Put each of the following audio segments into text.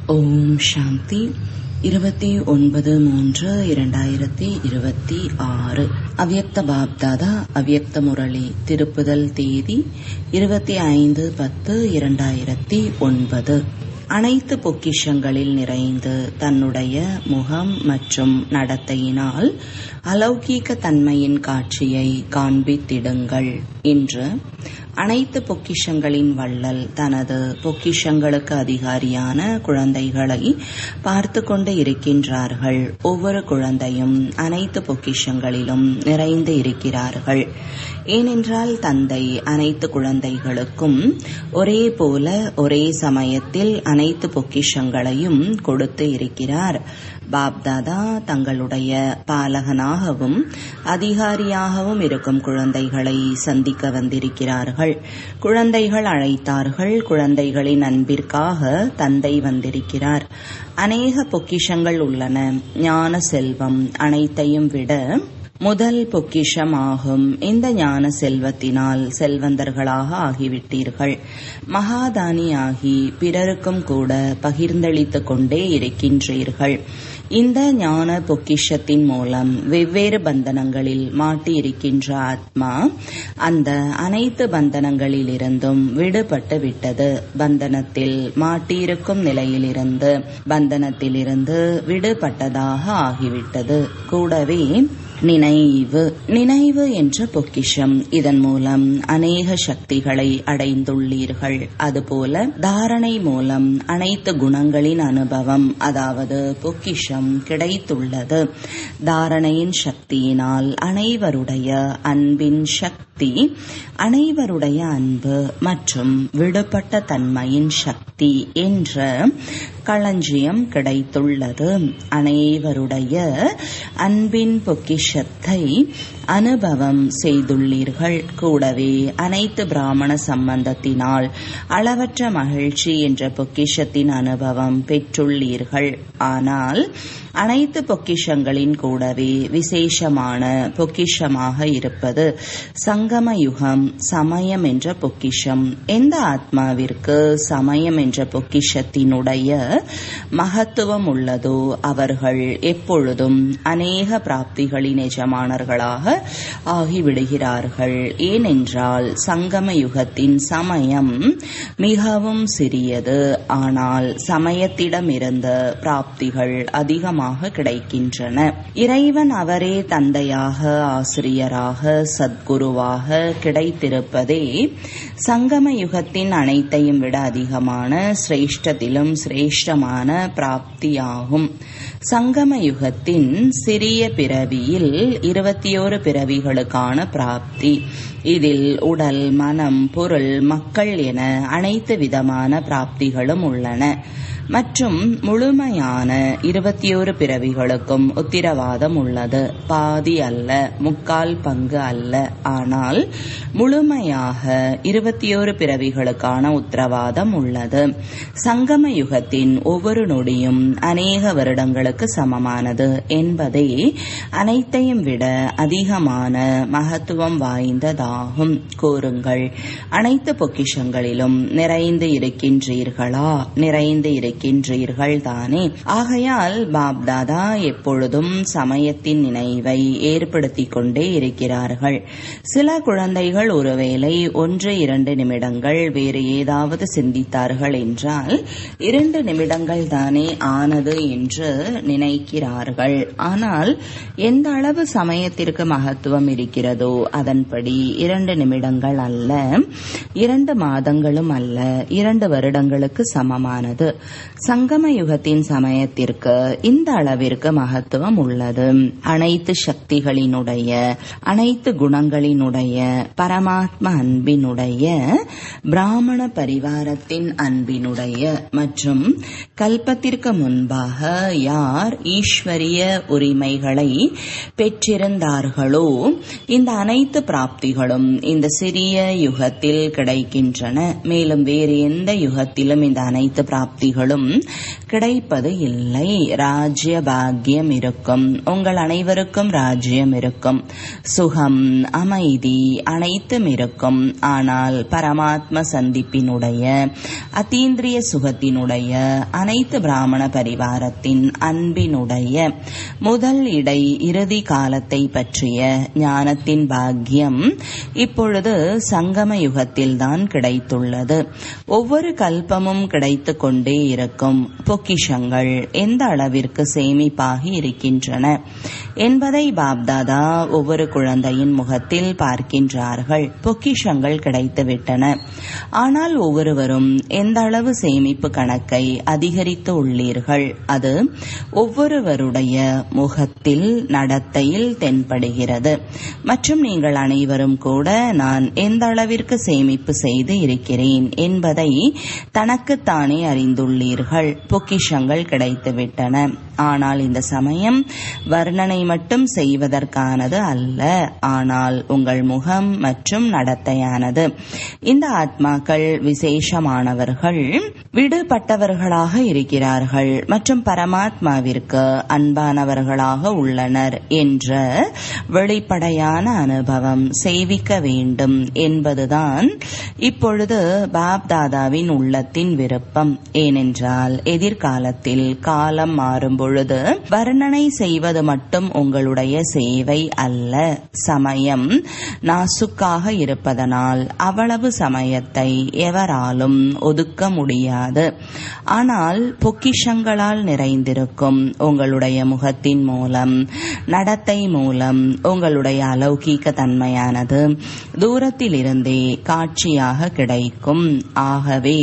ஓம் சாந்தி இருபத்தி ஒன்பது மூன்று இரண்டாயிரத்தி இருபத்தி ஆறு அவ்யக்த பாப்தாதா அவ்யக்த முரளி திருப்புதல் தேதி இருபத்தி ஐந்து பத்து இரண்டாயிரத்தி ஒன்பது அனைத்து பொக்கிஷங்களில் நிறைந்து தன்னுடைய முகம் மற்றும் நடத்தையினால் அலௌகீக தன்மையின் காட்சியை காண்பித்திடுங்கள் இன்று அனைத்து பொக்கிஷங்களின் வள்ளல் தனது பொக்கிஷங்களுக்கு அதிகாரியான குழந்தைகளை பார்த்து கொண்டு இருக்கின்றார்கள் ஒவ்வொரு குழந்தையும் அனைத்து பொக்கிஷங்களிலும் நிறைந்து இருக்கிறார்கள் ஏனென்றால் தந்தை அனைத்து குழந்தைகளுக்கும் ஒரே போல ஒரே சமயத்தில் அனைத்து பொக்கிஷங்களையும் கொடுத்து இருக்கிறார் பாப்தாதா தங்களுடைய பாலகனாகவும் அதிகாரியாகவும் இருக்கும் குழந்தைகளை சந்திக்க வந்திருக்கிறார்கள் குழந்தைகள் அழைத்தார்கள் குழந்தைகளின் அன்பிற்காக தந்தை வந்திருக்கிறார் அநேக பொக்கிஷங்கள் உள்ளன ஞான செல்வம் அனைத்தையும் விட முதல் பொக்கிஷம் ஆகும் இந்த ஞான செல்வத்தினால் செல்வந்தர்களாக ஆகிவிட்டீர்கள் மகாதானியாகி பிறருக்கும் கூட பகிர்ந்தளித்துக் கொண்டே இருக்கின்றீர்கள் இந்த ஞான பொக்கிஷத்தின் மூலம் வெவ்வேறு பந்தனங்களில் மாட்டியிருக்கின்ற ஆத்மா அந்த அனைத்து பந்தனங்களிலிருந்தும் விடுபட்டு விட்டது பந்தனத்தில் மாட்டியிருக்கும் நிலையிலிருந்து பந்தனத்திலிருந்து விடுபட்டதாக ஆகிவிட்டது கூடவே நினைவு நினைவு என்ற பொக்கிஷம் இதன் மூலம் அநேக சக்திகளை அடைந்துள்ளீர்கள் அதுபோல தாரணை மூலம் அனைத்து குணங்களின் அனுபவம் அதாவது பொக்கிஷம் கிடைத்துள்ளது தாரணையின் சக்தியினால் அனைவருடைய அன்பின் சக்தி அனைவருடைய அன்பு மற்றும் விடுபட்ட தன்மையின் சக்தி என்ற களஞ்சியம் கிடைத்துள்ளது அனைவருடைய அன்பின் பொக்கிஷத்தை அனுபவம் செய்துள்ளீர்கள் கூடவே அனைத்து பிராமண சம்பந்தத்தினால் அளவற்ற மகிழ்ச்சி என்ற பொக்கிஷத்தின் அனுபவம் பெற்றுள்ளீர்கள் ஆனால் அனைத்து பொக்கிஷங்களின் கூடவே விசேஷமான பொக்கிஷமாக இருப்பது சங்கம யுகம் சமயம் என்ற பொக்கிஷம் எந்த ஆத்மாவிற்கு சமயம் என்ற பொக்கிஷத்தினுடைய மகத்துவம் உள்ளதோ அவர்கள் எப்பொழுதும் அநேக பிராப்திகளின் எஜமானர்களாக ஆகிவிடுகிறார்கள் ஏனென்றால் சங்கம யுகத்தின் சமயம் மிகவும் சிறியது ஆனால் சமயத்திடமிருந்த பிராப்திகள் அதிகமாக கிடைக்கின்றன இறைவன் அவரே தந்தையாக ஆசிரியராக சத்குருவாக கிடைத்திருப்பதே சங்கம யுகத்தின் அனைத்தையும் விட அதிகமான சிரேஷ்டத்திலும் சிரேஷ்டமான பிராப்தியாகும் சங்கம யுகத்தின் சிறிய பிறவியில் இருபத்தி ஓரு பிறவிகளுக்கான பிராப்தி இதில் உடல் மனம் பொருள் மக்கள் என அனைத்து விதமான பிராப்திகளும் உள்ளன மற்றும் முழுமையான இருபத்தி ஓரு பிறவிகளுக்கும் உத்திரவாதம் உள்ளது பாதி அல்ல முக்கால் பங்கு அல்ல ஆனால் முழுமையாக இருபத்தி ஓரு பிறவிகளுக்கான உத்தரவாதம் உள்ளது சங்கம யுகத்தின் ஒவ்வொரு நொடியும் அநேக வருடங்களுக்கு சமமானது என்பதே அனைத்தையும் விட அதிகமான மகத்துவம் வாய்ந்ததாகும் கூறுங்கள் அனைத்து பொக்கிஷங்களிலும் நிறைந்து இருக்கின்றீர்களா நிறைந்து இருக்க இருக்கின்றீர்கள் தானே ஆகையால் பாப்தாதா எப்பொழுதும் சமயத்தின் நினைவை ஏற்படுத்திக் கொண்டே இருக்கிறார்கள் சில குழந்தைகள் ஒருவேளை ஒன்று இரண்டு நிமிடங்கள் வேறு ஏதாவது சிந்தித்தார்கள் என்றால் இரண்டு நிமிடங்கள் தானே ஆனது என்று நினைக்கிறார்கள் ஆனால் எந்த அளவு சமயத்திற்கு மகத்துவம் இருக்கிறதோ அதன்படி இரண்டு நிமிடங்கள் அல்ல இரண்டு மாதங்களும் அல்ல இரண்டு வருடங்களுக்கு சமமானது சங்கம யுகத்தின் சமயத்திற்கு இந்த அளவிற்கு மகத்துவம் உள்ளது அனைத்து சக்திகளினுடைய அனைத்து குணங்களினுடைய பரமாத்ம அன்பினுடைய பிராமண பரிவாரத்தின் அன்பினுடைய மற்றும் கல்பத்திற்கு முன்பாக யார் ஈஸ்வரிய உரிமைகளை பெற்றிருந்தார்களோ இந்த அனைத்து பிராப்திகளும் இந்த சிறிய யுகத்தில் கிடைக்கின்றன மேலும் வேறு எந்த யுகத்திலும் இந்த அனைத்து பிராப்திகளும் கிடைப்பது இல்லை ராஜ்ய பாக்கியம் இருக்கும் உங்கள் அனைவருக்கும் ராஜ்யம் இருக்கும் சுகம் அமைதி பிரீத்தி அனைத்தும் இருக்கும் ஆனால் பரமாத்ம சந்திப்பினுடைய அத்தீந்திரிய சுகத்தினுடைய அனைத்து பிராமண பரிவாரத்தின் அன்பினுடைய முதல் இடை இறுதி காலத்தை பற்றிய ஞானத்தின் பாக்கியம் இப்பொழுது சங்கம யுகத்தில்தான் கிடைத்துள்ளது ஒவ்வொரு கல்பமும் கிடைத்து கொண்டே இருக்கும் பொக்கிஷங்கள் எந்த அளவிற்கு சேமிப்பாகி இருக்கின்றன என்பதை பாப்தாதா ஒவ்வொரு குழந்தையின் முகத்தில் பார்க்கின்றார்கள் பொக்கிஷங்கள் கிடைத்துவிட்டன ஆனால் ஒவ்வொருவரும் எந்த அளவு சேமிப்பு கணக்கை அதிகரித்து உள்ளீர்கள் அது ஒவ்வொருவருடைய முகத்தில் நடத்தையில் தென்படுகிறது மற்றும் நீங்கள் அனைவரும் கூட நான் எந்த அளவிற்கு சேமிப்பு செய்து இருக்கிறேன் என்பதை தனக்குத்தானே அறிந்துள்ளீர்கள் பொக்கிஷங்கள் கிடைத்துவிட்டன ஆனால் இந்த சமயம் வர்ணனை மட்டும் செய்வதற்கானது அல்ல ஆனால் உங்கள் முகம் மற்றும் நடத்தையானது இந்த ஆத்மாக்கள் விசேஷமானவர்கள் விடுபட்டவர்களாக இருக்கிறார்கள் மற்றும் பரமாத்மாவிற்கு அன்பானவர்களாக உள்ளனர் என்ற வெளிப்படையான அனுபவம் செய்விக்க வேண்டும் என்பதுதான் இப்பொழுது பாப் தாதாவின் உள்ளத்தின் விருப்பம் ஏனென்றால் எதிர்காலத்தில் காலம் மாறும் பொழுது வர்ணனை செய்வது மட்டும் உங்களுடைய சேவை அல்ல சமயம் நாசுக்காக இருப்பதனால் அவ்வளவு சமயத்தை எவராலும் ஒதுக்க முடியாது ஆனால் பொக்கிஷங்களால் நிறைந்திருக்கும் உங்களுடைய முகத்தின் மூலம் நடத்தை மூலம் உங்களுடைய அலௌகீக தன்மையானது தூரத்திலிருந்தே காட்சியாக கிடைக்கும் ஆகவே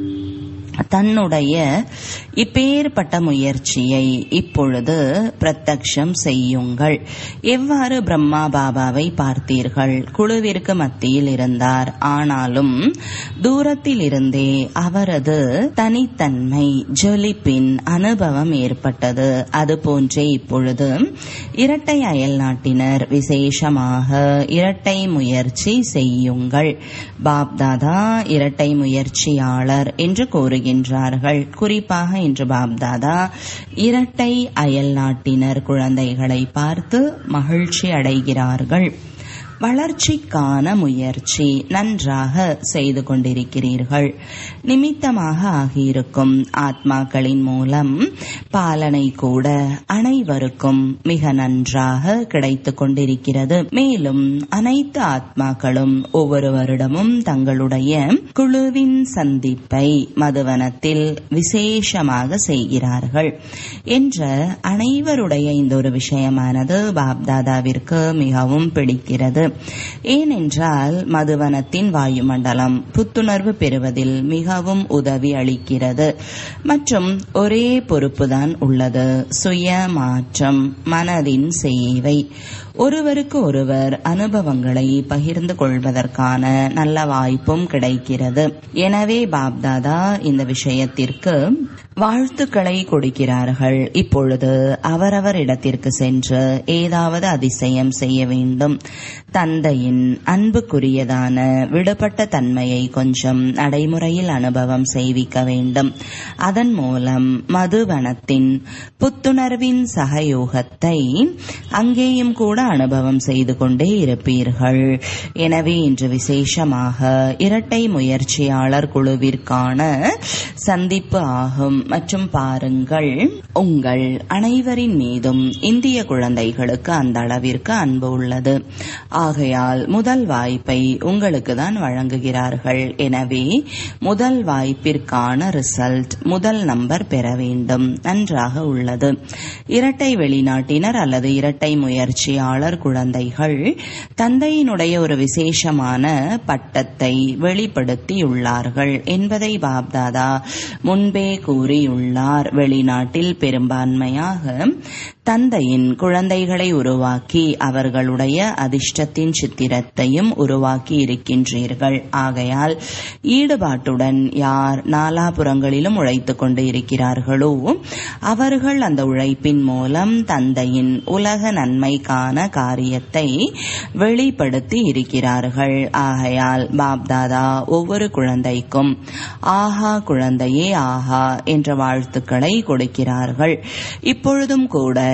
தன்னுடைய இப்பேற்பட்ட முயற்சியை இப்பொழுது பிரத்யக்ஷம் செய்யுங்கள் எவ்வாறு பிரம்மா பாபாவை பார்த்தீர்கள் குழுவிற்கு மத்தியில் இருந்தார் ஆனாலும் தூரத்தில் இருந்தே அவரது தனித்தன்மை ஜொலிப்பின் அனுபவம் ஏற்பட்டது அது போன்றே இப்பொழுது இரட்டை அயல் நாட்டினர் விசேஷமாக இரட்டை முயற்சி செய்யுங்கள் பாப்தாதா இரட்டை முயற்சியாளர் என்று கூறுகின்றார்கள் குறிப்பாக இன்று பாப்தாதா இரட்டை அயல் நாட்டினர் குழந்தைகளை பார்த்து மகிழ்ச்சி அடைகிறார்கள் வளர்ச்சிக்கான முயற்சி நன்றாக செய்து கொண்டிருக்கிறீர்கள் நிமித்தமாக ஆகியிருக்கும் ஆத்மாக்களின் மூலம் பாலனை கூட அனைவருக்கும் மிக நன்றாக கிடைத்து கொண்டிருக்கிறது மேலும் அனைத்து ஆத்மாக்களும் ஒவ்வொரு வருடமும் தங்களுடைய குழுவின் சந்திப்பை மதுவனத்தில் விசேஷமாக செய்கிறார்கள் என்ற அனைவருடைய இந்த ஒரு விஷயமானது பாப்தாதாவிற்கு மிகவும் பிடிக்கிறது ஏனென்றால் மதுவனத்தின் வாயுமண்டலம் புத்துணர்வு பெறுவதில் மிகவும் உதவி அளிக்கிறது மற்றும் ஒரே பொறுப்புதான் உள்ளது சுய மாற்றம் மனதின் சேவை ஒருவருக்கு ஒருவர் அனுபவங்களை பகிர்ந்து கொள்வதற்கான நல்ல வாய்ப்பும் கிடைக்கிறது எனவே பாப்தாதா இந்த விஷயத்திற்கு வாழ்த்துக்களை கொடுக்கிறார்கள் இப்பொழுது அவரவர் இடத்திற்கு சென்று ஏதாவது அதிசயம் செய்ய வேண்டும் தந்தையின் அன்புக்குரியதான விடுபட்ட தன்மையை கொஞ்சம் நடைமுறையில் அனுபவம் செய்விக்க வேண்டும் அதன் மூலம் மதுவனத்தின் புத்துணர்வின் சகயோகத்தை அங்கேயும் கூட அனுபவம் செய்து கொண்டே இருப்பீர்கள் எனவே இன்று விசேஷமாக இரட்டை முயற்சியாளர் குழுவிற்கான சந்திப்பு ஆகும் மற்றும் பாருங்கள் உங்கள் அனைவரின் மீதும் இந்திய குழந்தைகளுக்கு அந்த அளவிற்கு அன்பு உள்ளது ஆகையால் முதல் வாய்ப்பை உங்களுக்கு தான் வழங்குகிறார்கள் எனவே முதல் வாய்ப்பிற்கான ரிசல்ட் முதல் நம்பர் பெற வேண்டும் நன்றாக உள்ளது இரட்டை வெளிநாட்டினர் அல்லது இரட்டை முயற்சியாளர் குழந்தைகள் தந்தையினுடைய ஒரு விசேஷமான பட்டத்தை வெளிப்படுத்தியுள்ளார்கள் என்பதை பாப்தாதா முன்பே கூறியுள்ளார் வெளிநாட்டில் பெரும்பான்மையாக தந்தையின் குழந்தைகளை உருவாக்கி அவர்களுடைய அதிர்ஷ்டத்தின் சித்திரத்தையும் உருவாக்கி இருக்கின்றீர்கள் ஆகையால் ஈடுபாட்டுடன் யார் நாலாபுறங்களிலும் உழைத்துக் கொண்டு இருக்கிறார்களோ அவர்கள் அந்த உழைப்பின் மூலம் தந்தையின் உலக நன்மைக்கான காரியத்தை வெளிப்படுத்தி இருக்கிறார்கள் ஆகையால் பாப்தாதா ஒவ்வொரு குழந்தைக்கும் ஆஹா குழந்தையே ஆஹா என்ற வாழ்த்துக்களை கொடுக்கிறார்கள் இப்பொழுதும் கூட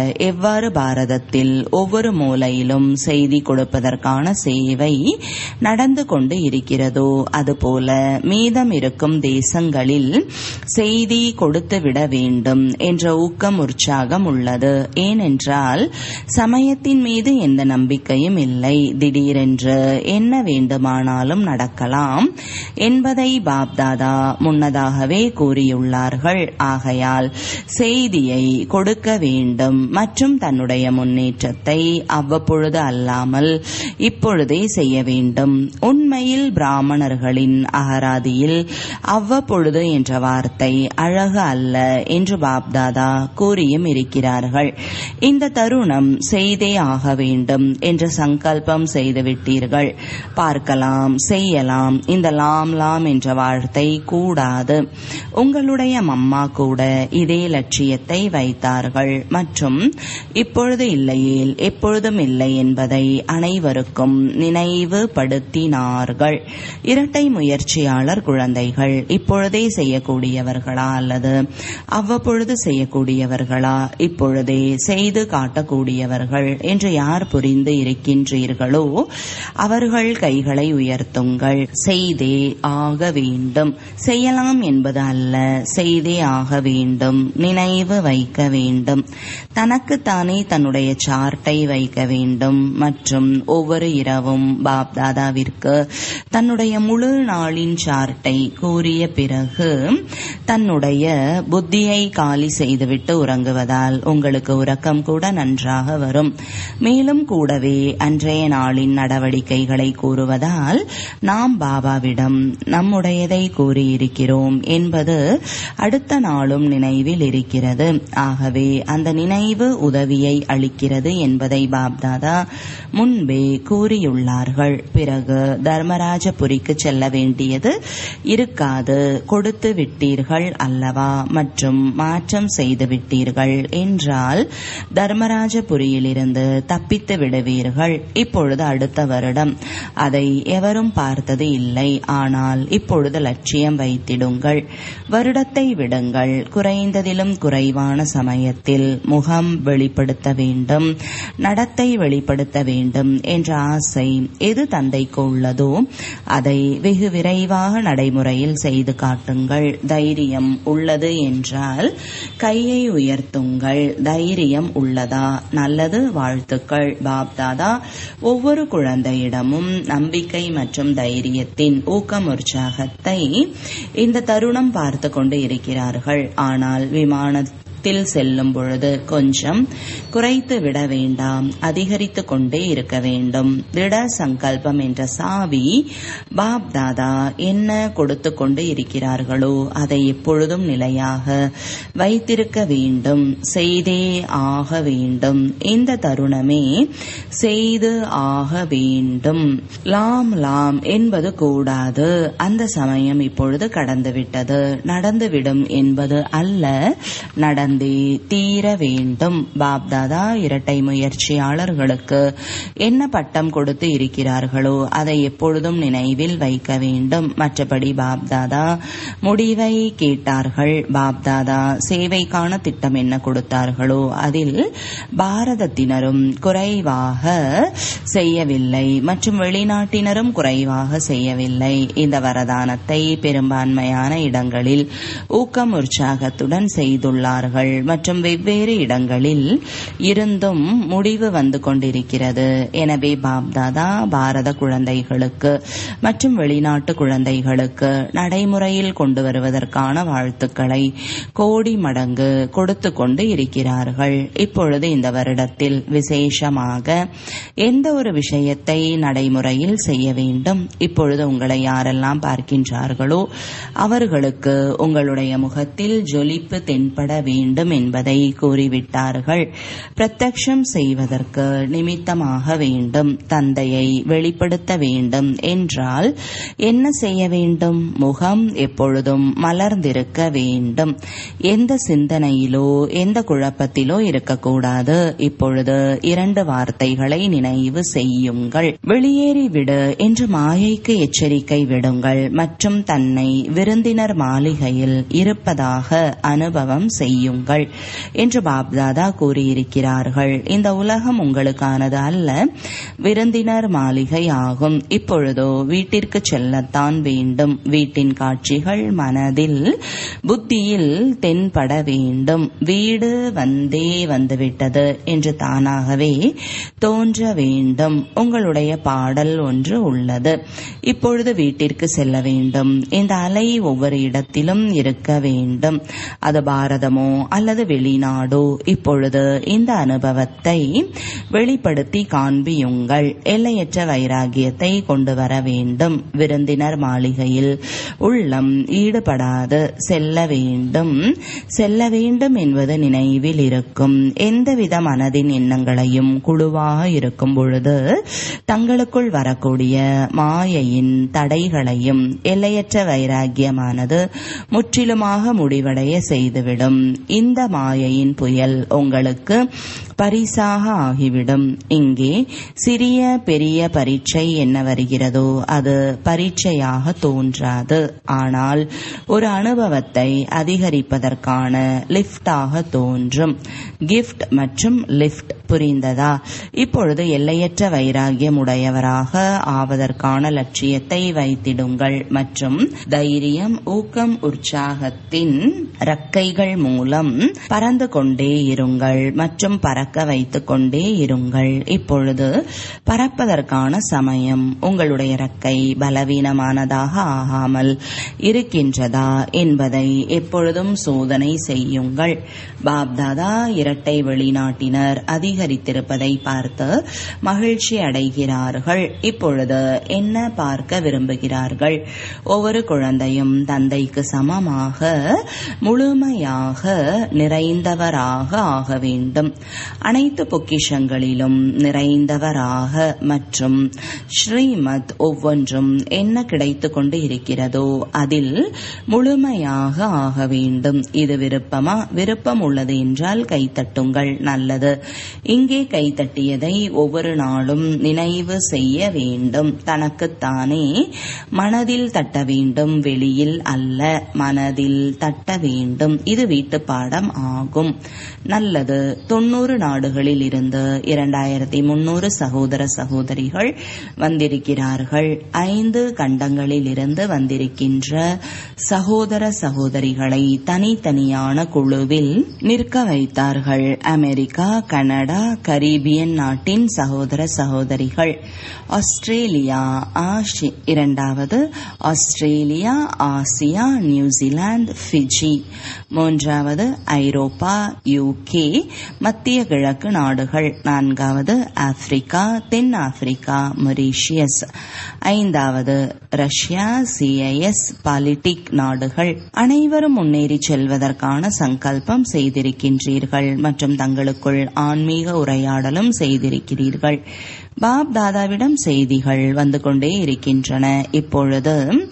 எவ்வாறு பாரதத்தில் ஒவ்வொரு மூலையிலும் செய்தி கொடுப்பதற்கான சேவை நடந்து கொண்டு இருக்கிறதோ அதுபோல மீதம் இருக்கும் தேசங்களில் செய்தி கொடுத்து விட வேண்டும் என்ற ஊக்கம் உற்சாகம் உள்ளது ஏனென்றால் சமயத்தின் மீது எந்த நம்பிக்கையும் இல்லை திடீரென்று என்ன வேண்டுமானாலும் நடக்கலாம் என்பதை பாப்தாதா முன்னதாகவே கூறியுள்ளார்கள் ஆகையால் செய்தியை கொடுக்க வேண்டும் மற்றும் தன்னுடைய முன்னேற்றத்தை அவ்வப்பொழுது அல்லாமல் இப்பொழுதே செய்ய வேண்டும் உண்மையில் பிராமணர்களின் அகராதியில் அவ்வப்பொழுது என்ற வார்த்தை அழகு அல்ல என்று பாப்தாதா கூறியும் இருக்கிறார்கள் இந்த தருணம் செய்தே ஆக வேண்டும் என்ற சங்கல்பம் செய்துவிட்டீர்கள் பார்க்கலாம் செய்யலாம் இந்த லாம் லாம் என்ற வார்த்தை கூடாது உங்களுடைய மம்மா கூட இதே லட்சியத்தை வைத்தார்கள் மற்றும் இப்பொழுது இல்லையேல் எப்பொழுதும் இல்லை என்பதை அனைவருக்கும் நினைவுபடுத்தினார்கள் இரட்டை முயற்சியாளர் குழந்தைகள் இப்பொழுதே செய்யக்கூடியவர்களா அல்லது அவ்வப்பொழுது செய்யக்கூடியவர்களா இப்பொழுதே செய்து காட்டக்கூடியவர்கள் என்று யார் புரிந்து இருக்கின்றீர்களோ அவர்கள் கைகளை உயர்த்துங்கள் செய்தே ஆக வேண்டும் செய்யலாம் என்பது அல்ல செய்தே ஆக வேண்டும் நினைவு வைக்க வேண்டும் தனக்குத்தானே தன்னுடைய சார்ட்டை வைக்க வேண்டும் மற்றும் ஒவ்வொரு இரவும் பாப் தாதாவிற்கு தன்னுடைய முழு நாளின் சார்ட்டை கூறிய பிறகு தன்னுடைய புத்தியை காலி செய்துவிட்டு உறங்குவதால் உங்களுக்கு உறக்கம் கூட நன்றாக வரும் மேலும் கூடவே அன்றைய நாளின் நடவடிக்கைகளை கூறுவதால் நாம் பாபாவிடம் நம்முடையதை கூறியிருக்கிறோம் என்பது அடுத்த நாளும் நினைவில் இருக்கிறது ஆகவே அந்த நினைவு உதவியை அளிக்கிறது என்பதை பாப்தாதா முன்பே கூறியுள்ளார்கள் பிறகு தர்மராஜபுரிக்கு செல்ல வேண்டியது இருக்காது கொடுத்து விட்டீர்கள் அல்லவா மற்றும் மாற்றம் செய்து விட்டீர்கள் என்றால் தர்மராஜபுரியிலிருந்து தப்பித்து விடுவீர்கள் இப்பொழுது அடுத்த வருடம் அதை எவரும் பார்த்தது இல்லை ஆனால் இப்பொழுது லட்சியம் வைத்திடுங்கள் வருடத்தை விடுங்கள் குறைந்ததிலும் குறைவான சமயத்தில் முகம் வெளிப்படுத்த வேண்டும் நடத்தை வெளிப்படுத்த வேண்டும் என்ற ஆசை எது தந்தைக்கு உள்ளதோ அதை வெகு விரைவாக நடைமுறையில் செய்து காட்டுங்கள் தைரியம் உள்ளது என்றால் கையை உயர்த்துங்கள் தைரியம் உள்ளதா நல்லது வாழ்த்துக்கள் பாப்தாதா ஒவ்வொரு குழந்தையிடமும் நம்பிக்கை மற்றும் தைரியத்தின் ஊக்கம் உற்சாகத்தை இந்த தருணம் பார்த்து கொண்டு இருக்கிறார்கள் ஆனால் விமான விமானத்தில் செல்லும் பொழுது கொஞ்சம் குறைத்து விட வேண்டாம் அதிகரித்து கொண்டே இருக்க வேண்டும் திட சங்கல்பம் என்ற சாவி பாப் தாதா என்ன கொடுத்து கொண்டு இருக்கிறார்களோ அதை எப்பொழுதும் நிலையாக வைத்திருக்க வேண்டும் செய்தே ஆக வேண்டும் இந்த தருணமே செய்து ஆக வேண்டும் லாம் லாம் என்பது கூடாது அந்த சமயம் இப்பொழுது கடந்துவிட்டது நடந்துவிடும் என்பது அல்ல நடந்தே தீர வேண்டும் பாப்தாதா இரட்டை முயற்சியாளர்களுக்கு என்ன பட்டம் கொடுத்து இருக்கிறார்களோ அதை எப்பொழுதும் நினைவில் வைக்க வேண்டும் மற்றபடி பாப்தாதா முடிவை கேட்டார்கள் பாப்தாதா சேவைக்கான திட்டம் என்ன கொடுத்தார்களோ அதில் பாரதத்தினரும் குறைவாக செய்யவில்லை மற்றும் வெளிநாட்டினரும் குறைவாக செய்யவில்லை இந்த வரதானத்தை பெரும்பான்மையான இடங்களில் ஊக்கம் உற்சாகத்துடன் செய்துள்ளார்கள் மற்றும் வெவ்வேறு இடங்களில் இருந்தும் முடிவு வந்து கொண்டிருக்கிறது எனவே பாப்தாதா பாரத குழந்தைகளுக்கு மற்றும் வெளிநாட்டு குழந்தைகளுக்கு நடைமுறையில் கொண்டு வருவதற்கான வாழ்த்துக்களை கோடி மடங்கு கொடுத்து கொண்டு இருக்கிறார்கள் இப்பொழுது இந்த வருடத்தில் விசேஷமாக எந்த ஒரு விஷயத்தை நடைமுறையில் செய்ய வேண்டும் இப்பொழுது உங்களை யாரெல்லாம் பார்க்கின்றார்களோ அவர்களுக்கு உங்களுடைய முகத்தில் ஜொலிப்பு தென்பட வேண்டும் என்பதை கூறிவிட்டார்கள் பிரத்யக்ஷம் செய்வதற்கு நிமித்தமாக வேண்டும் தந்தையை வெளிப்படுத்த வேண்டும் என்றால் என்ன செய்ய வேண்டும் முகம் எப்பொழுதும் மலர்ந்திருக்க வேண்டும் எந்த சிந்தனையிலோ எந்த குழப்பத்திலோ இருக்கக்கூடாது இப்பொழுது இரண்டு வார்த்தைகளை நினைவு செய்யுங்கள் வெளியேறிவிடு என்று மாயைக்கு எச்சரிக்கை விடுங்கள் மற்றும் தன்னை விருந்தினர் மாளிகையில் இருப்பதாக அனுபவம் செய்யுங்கள் வாருங்கள் என்று பாப்தாதா கூறியிருக்கிறார்கள் இந்த உலகம் உங்களுக்கானது அல்ல விருந்தினர் மாளிகை ஆகும் இப்பொழுதோ வீட்டிற்கு செல்லத்தான் வேண்டும் வீட்டின் காட்சிகள் மனதில் புத்தியில் தென்பட வேண்டும் வீடு வந்தே வந்துவிட்டது என்று தானாகவே தோன்ற வேண்டும் உங்களுடைய பாடல் ஒன்று உள்ளது இப்பொழுது வீட்டிற்கு செல்ல வேண்டும் இந்த அலை ஒவ்வொரு இடத்திலும் இருக்க வேண்டும் அது பாரதமோ அல்லது வெளிநாடோ இப்பொழுது இந்த அனுபவத்தை வெளிப்படுத்தி காண்பியுங்கள் எல்லையற்ற வைராகியத்தை கொண்டு வர வேண்டும் விருந்தினர் மாளிகையில் உள்ளம் ஈடுபடாது செல்ல வேண்டும் செல்ல வேண்டும் என்பது நினைவில் இருக்கும் எந்தவித மனதின் எண்ணங்களையும் குழுவாக இருக்கும் பொழுது தங்களுக்குள் வரக்கூடிய மாயையின் தடைகளையும் எல்லையற்ற வைராகியமானது முற்றிலுமாக முடிவடைய செய்துவிடும் இந்த மாயையின் புயல் உங்களுக்கு பரிசாக ஆகிவிடும் இங்கே சிறிய பெரிய பரீட்சை என்ன வருகிறதோ அது பரீட்சையாக தோன்றாது ஆனால் ஒரு அனுபவத்தை அதிகரிப்பதற்கான லிஃப்டாக தோன்றும் கிஃப்ட் மற்றும் லிஃப்ட் புரிந்ததா இப்பொழுது எல்லையற்ற வைராகியம் உடையவராக ஆவதற்கான லட்சியத்தை வைத்திடுங்கள் மற்றும் தைரியம் ஊக்கம் உற்சாகத்தின் ரக்கைகள் மூலம் பறந்து கொண்டே இருங்கள் மற்றும் பறக்க வைத்துக் கொண்டே இருங்கள் இப்பொழுது பறப்பதற்கான சமயம் உங்களுடைய ரக்கை பலவீனமானதாக ஆகாமல் இருக்கின்றதா என்பதை எப்பொழுதும் சோதனை செய்யுங்கள் பாப்தாதா இரட்டை வெளிநாட்டினர் அதிகரித்திருப்பதை பார்த்து மகிழ்ச்சி அடைகிறார்கள் இப்பொழுது என்ன பார்க்க விரும்புகிறார்கள் ஒவ்வொரு குழந்தையும் தந்தைக்கு சமமாக முழுமையாக நிறைந்தவராக ஆக வேண்டும் அனைத்து பொக்கிஷங்களிலும் நிறைந்தவராக மற்றும் ஸ்ரீமத் ஒவ்வொன்றும் என்ன கிடைத்துக் கொண்டு இருக்கிறதோ அதில் முழுமையாக ஆக வேண்டும் இது விருப்பமா விருப்பம் உள்ளது என்றால் கைத்தட்டுங்கள் நல்லது இங்கே கைத்தட்டியதை ஒவ்வொரு நாளும் நினைவு செய்ய வேண்டும் தனக்குத்தானே மனதில் தட்ட வேண்டும் வெளியில் அல்ல மனதில் தட்ட வேண்டும் இது வீட்டு பாடம் ஆகும் நல்லது தொண்ணூறு நாடுகளில் இருந்து இரண்டாயிரத்தி முன்னூறு சகோதர சகோதரிகள் வந்திருக்கிறார்கள் ஐந்து கண்டங்களில் இருந்து வந்திருக்கின்ற சகோதர சகோதரிகளை தனித்தனியான குழுவில் நிற்க வைத்தார்கள் அமெரிக்கா கனடா கரீபியன் நாட்டின் சகோதர சகோதரிகள் ஆஸ்திரேலியா ஆஷி இரண்டாவது ஆஸ்திரேலியா ஆசியா நியூசிலாந்து ஃபிஜி மூன்றாவது ஐரோப்பா யூகே மத்திய கிழக்கு நாடுகள் நான்காவது ஆப்பிரிக்கா தென் ஆப்பிரிக்கா மொரீஷியஸ் ஐந்தாவது ரஷ்யா சிஐஎஸ் பாலிட்டிக் நாடுகள் அனைவரும் முன்னேறி செல்வதற்கான சங்கல்பம் செய்திருக்கின்றீர்கள் மற்றும் தங்களுக்குள் ஆன்மீக உரையாடலும் செய்திருக்கிறீர்கள் பாப் தாதாவிடம் செய்திகள் வந்து கொண்டே இருக்கின்றன இப்பொழுது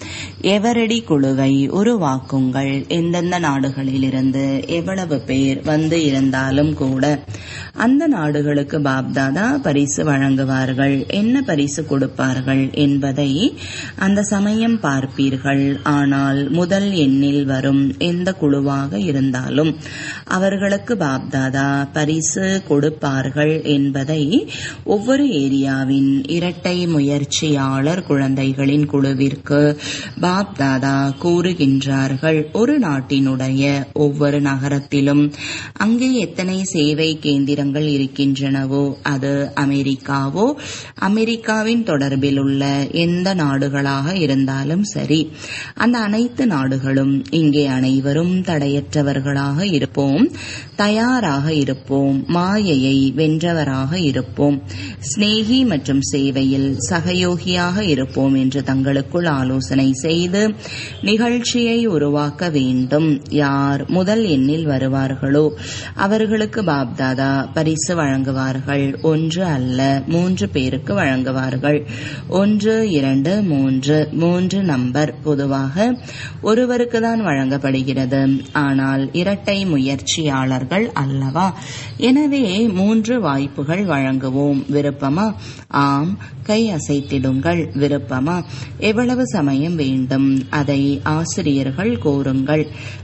எவரடி குழுவை உருவாக்குங்கள் எந்தெந்த நாடுகளிலிருந்து எவ்வளவு பேர் வந்து இருந்தாலும் கூட அந்த நாடுகளுக்கு பாப் தாதா பரிசு வழங்குவார்கள் என்ன பரிசு கொடுப்பார்கள் என்பதை அந்த சமயம் பார்ப்பீர்கள் ஆனால் முதல் எண்ணில் வரும் எந்த குழுவாக இருந்தாலும் அவர்களுக்கு பாப் தாதா பரிசு கொடுப்பார்கள் என்பதை ஒவ்வொரு ஏரியாவின் இரட்டை முயற்சியாளர் குழந்தைகளின் குழுவிற்கு பாப் தாதா கூறுகின்றார்கள் ஒரு நாட்டினுடைய ஒவ்வொரு நகரத்திலும் அங்கே எத்தனை சேவை கேந்திரங்கள் இருக்கின்றனவோ அது அமெரிக்காவோ அமெரிக்காவின் தொடர்பில் உள்ள எந்த நாடுகளாக இருந்தாலும் சரி அந்த அனைத்து நாடுகளும் இங்கே அனைவரும் தடையற்றவர்களாக இருப்போம் தயாராக இருப்போம் மாயையை வென்றவராக இருப்போம் ஸ்னேகி மற்றும் சேவையில் சகயோகியாக இருப்போம் என்று தங்களுக்குள் ஆலோசனை செய்து நிகழ்ச்சியை உருவாக்க வேண்டும் யார் முதல் எண்ணில் வருவார்களோ அவர்களுக்கு பாப்தாதா பரிசு வழங்குவார்கள் ஒன்று அல்ல மூன்று பேருக்கு வழங்குவார்கள் ஒன்று இரண்டு மூன்று மூன்று நம்பர் பொதுவாக ஒருவருக்கு தான் வழங்கப்படுகிறது ஆனால் இரட்டை முயற்சியாளர்கள் அல்லவா எனவே மூன்று வாய்ப்புகள் வழங்குவோம் விருப்பமா ஆம் கை அசைத்திடுங்கள் விருப்பமா எவ்வளவு சமயம் வேண்டும் அதை ஆசிரியர்கள் கோருங்கள் பரிசு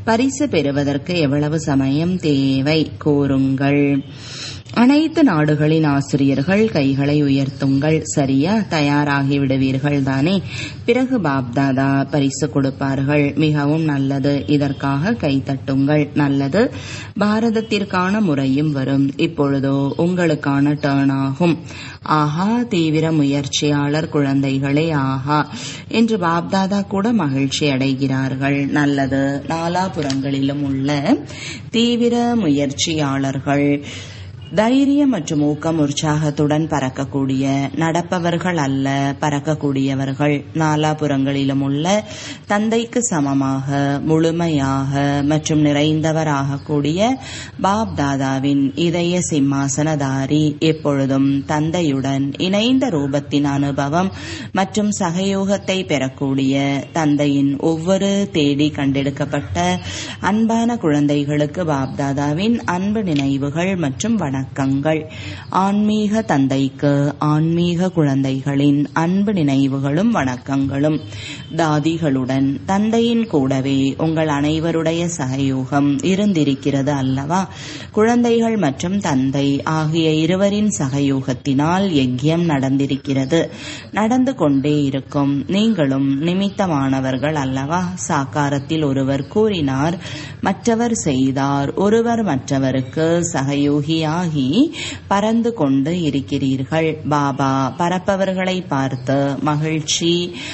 பெறுவதற்கு எவ்வளவு சமயம் தேவை கூறுங்கள் அனைத்து நாடுகளின் ஆசிரியர்கள் கைகளை உயர்த்துங்கள் சரியா தயாராகி விடுவீர்கள் தானே பிறகு பாப்தாதா பரிசு கொடுப்பார்கள் மிகவும் நல்லது இதற்காக கை தட்டுங்கள் நல்லது பாரதத்திற்கான முறையும் வரும் இப்பொழுதோ உங்களுக்கான டேர்ன் ஆகும் ஆஹா தீவிர முயற்சியாளர் குழந்தைகளே ஆஹா என்று பாப்தாதா கூட மகிழ்ச்சி அடைகிறார்கள் நல்லது நாலாபுறங்களிலும் உள்ள தீவிர முயற்சியாளர்கள் தைரியம் மற்றும் ஊக்கம் உற்சாகத்துடன் பறக்கக்கூடிய நடப்பவர்கள் அல்ல பறக்கக்கூடியவர்கள் நாலாபுறங்களிலும் உள்ள தந்தைக்கு சமமாக முழுமையாக மற்றும் நிறைந்தவராக கூடிய பாப் தாதாவின் இதய சிம்மாசனதாரி எப்பொழுதும் தந்தையுடன் இணைந்த ரூபத்தின் அனுபவம் மற்றும் சகயோகத்தை பெறக்கூடிய தந்தையின் ஒவ்வொரு தேடி கண்டெடுக்கப்பட்ட அன்பான குழந்தைகளுக்கு பாப்தாதாவின் அன்பு நினைவுகள் மற்றும் வணக்கங்கள் ஆன்மீக தந்தைக்கு ஆன்மீக குழந்தைகளின் அன்பு நினைவுகளும் வணக்கங்களும் தாதிகளுடன் தந்தையின் கூடவே உங்கள் அனைவருடைய சகயோகம் இருந்திருக்கிறது அல்லவா குழந்தைகள் மற்றும் தந்தை ஆகிய இருவரின் சகயோகத்தினால் யஜ்யம் நடந்திருக்கிறது நடந்து கொண்டே இருக்கும் நீங்களும் நிமித்தமானவர்கள் அல்லவா சாக்காரத்தில் ஒருவர் கூறினார் மற்றவர் செய்தார் ஒருவர் மற்றவருக்கு சகயோகியாகி பறந்து கொண்டு இருக்கிறீர்கள் பாபா பரப்பவர்களை பார்த்து மகிழ்ச்சி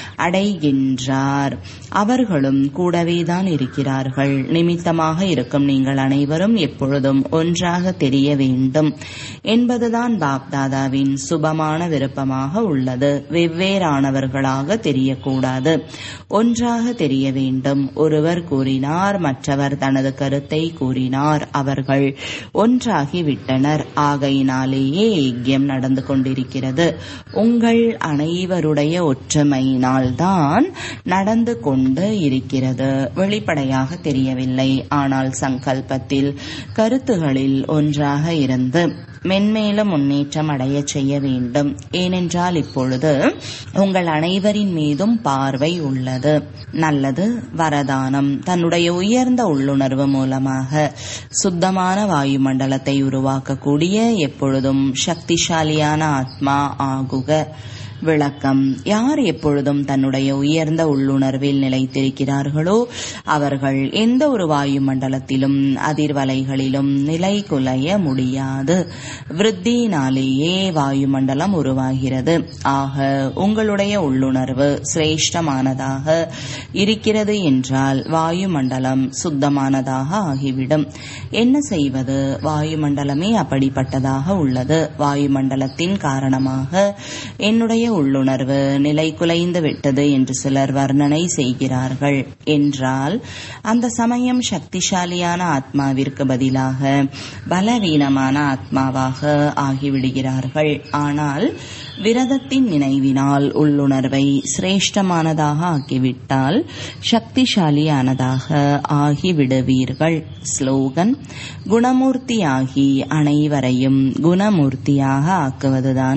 அடைகின்றார் அவர்களும் கூடவேதான் இருக்கிறார்கள் நிமித்தமாக இருக்கும் நீங்கள் அனைவரும் எப்பொழுதும் ஒன்றாக தெரிய வேண்டும் என்பதுதான் பாப்தாதாவின் சுபமான விருப்பமாக உள்ளது வெவ்வேறானவர்களாக தெரியக்கூடாது ஒன்றாக தெரிய வேண்டும் ஒருவர் கூறினார் மற்றவர் தனது கருத்தை கூறினார் அவர்கள் ஒன்றாகி விட்டனர் ஆகையினாலேயே யஜ்யம் நடந்து கொண்டிருக்கிறது உங்கள் அனைவருடைய ஒற்றுமையினால்தான் நடந்து கொண்டு இருக்கிறது வெளிப்படையாக தெரியவில்லை ஆனால் சங்கல்பத்தில் கருத்துகளில் ஒன்றாக இருந்து மென்மேலும் முன்னேற்றம் அடைய செய்ய வேண்டும் ஏனென்றால் இப்பொழுது உங்கள் அனைவரின் மீதும் பார்வை உள்ளது நல்லது வரதானம் தன்னுடைய உயர்ந்த உள்ளுணர்வு மூலமாக சுத்தமான வாயுமண்டலத்தை உருவாக்கக்கூடிய எப்பொழுதும் சக்திசாலியான ஆத்மா ஆகுக விளக்கம் யார் எப்பொழுதும் தன்னுடைய உயர்ந்த உள்ளுணர்வில் நிலைத்திருக்கிறார்களோ அவர்கள் எந்த ஒரு வாயுமண்டலத்திலும் அதிர்வலைகளிலும் நிலை குலைய முடியாது விருத்தியினாலேயே வாயுமண்டலம் உருவாகிறது ஆக உங்களுடைய உள்ளுணர்வு சிரேஷ்டமானதாக இருக்கிறது என்றால் வாயுமண்டலம் சுத்தமானதாக ஆகிவிடும் என்ன செய்வது வாயுமண்டலமே அப்படிப்பட்டதாக உள்ளது வாயுமண்டலத்தின் காரணமாக என்னுடைய உள்ளுணர்வு நிலை குலைந்து விட்டது என்று சிலர் வர்ணனை செய்கிறார்கள் என்றால் அந்த சமயம் சக்திசாலியான ஆத்மாவிற்கு பதிலாக பலவீனமான ஆத்மாவாக ஆகிவிடுகிறார்கள் ஆனால் விரதத்தின் நினைவினால் உள்ளுணர்வை சிரேஷ்டமானதாக ஆக்கிவிட்டால் சக்திசாலியானதாக ஆகிவிடுவீர்கள் ஸ்லோகன் குணமூர்த்தியாகி அனைவரையும் குணமூர்த்தியாக ஆக்குவதுதான்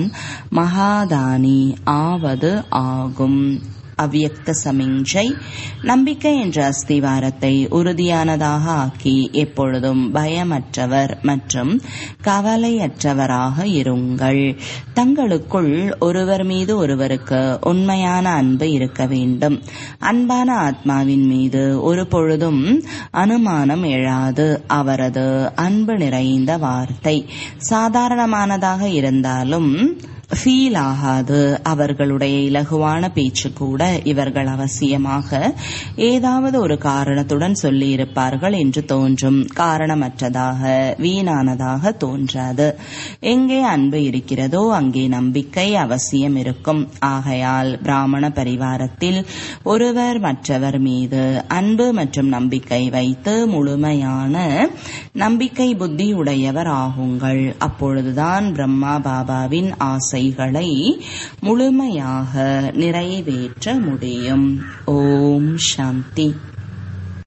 மகாதானி ஆவது ஆகும் அவ்யக்த சமிஞ்சை நம்பிக்கை என்ற அஸ்திவாரத்தை உறுதியானதாக ஆக்கி எப்பொழுதும் பயமற்றவர் மற்றும் கவலையற்றவராக இருங்கள் தங்களுக்குள் ஒருவர் மீது ஒருவருக்கு உண்மையான அன்பு இருக்க வேண்டும் அன்பான ஆத்மாவின் மீது ஒரு பொழுதும் அனுமானம் எழாது அவரது அன்பு நிறைந்த வார்த்தை சாதாரணமானதாக இருந்தாலும் ஃபீல் ஆகாது அவர்களுடைய இலகுவான பேச்சு கூட இவர்கள் அவசியமாக ஏதாவது ஒரு காரணத்துடன் சொல்லியிருப்பார்கள் என்று தோன்றும் காரணமற்றதாக வீணானதாக தோன்றாது எங்கே அன்பு இருக்கிறதோ அங்கே நம்பிக்கை அவசியம் இருக்கும் ஆகையால் பிராமண பரிவாரத்தில் ஒருவர் மற்றவர் மீது அன்பு மற்றும் நம்பிக்கை வைத்து முழுமையான நம்பிக்கை புத்தி உடையவர் ஆகுங்கள் அப்பொழுதுதான் பிரம்மா பாபாவின் ஆசை ஆசைகளை முழுமையாக நிறைவேற்ற முடியும் ஓம் சாந்தி